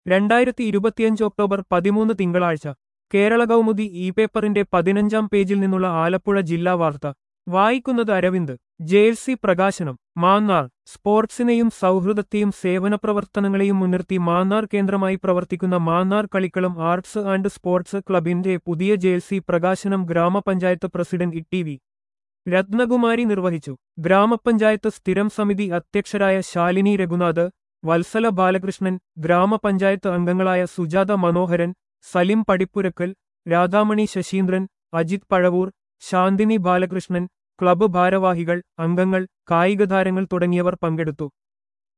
രണ്ടായിരത്തി ഇരുപത്തിയഞ്ച് ഒക്ടോബർ പതിമൂന്ന് തിങ്കളാഴ്ച കേരള കൗമുദി ഇ പേപ്പറിന്റെ പതിനഞ്ചാം പേജിൽ നിന്നുള്ള ആലപ്പുഴ ജില്ലാ വാർത്ത വായിക്കുന്നത് അരവിന്ദ് ജേഴ്സി പ്രകാശനം മാന്നാർ സ്പോർട്സിനെയും സൗഹൃദത്തെയും സേവന പ്രവർത്തനങ്ങളെയും മുൻനിർത്തി മാന്നാർ കേന്ദ്രമായി പ്രവർത്തിക്കുന്ന Mannar Kalikkalam arts and sports ക്ലബിന്റെ പുതിയ ജേഴ്സി പ്രകാശനം ഗ്രാമപഞ്ചായത്ത് പ്രസിഡന്റ് ഇ വി രത്നകുമാരി നിർവഹിച്ചു ഗ്രാമപഞ്ചായത്ത് സ്ഥിരം സമിതി അധ്യക്ഷരായ ശാലിനി രഘുനാഥ് വത്സല ബാലകൃഷ്ണൻ ഗ്രാമപഞ്ചായത്ത് അംഗങ്ങളായ സുജാത മനോഹരൻ സലിം പടിപ്പുരക്കൽ രാധാമണി ശശീന്ദ്രൻ അജിത് പഴവൂർ ശാന്തിനി ബാലകൃഷ്ണൻ ക്ലബ്ബ് ഭാരവാഹികൾ അംഗങ്ങൾ കായികതാരങ്ങൾ തുടങ്ങിയവർ പങ്കെടുത്തു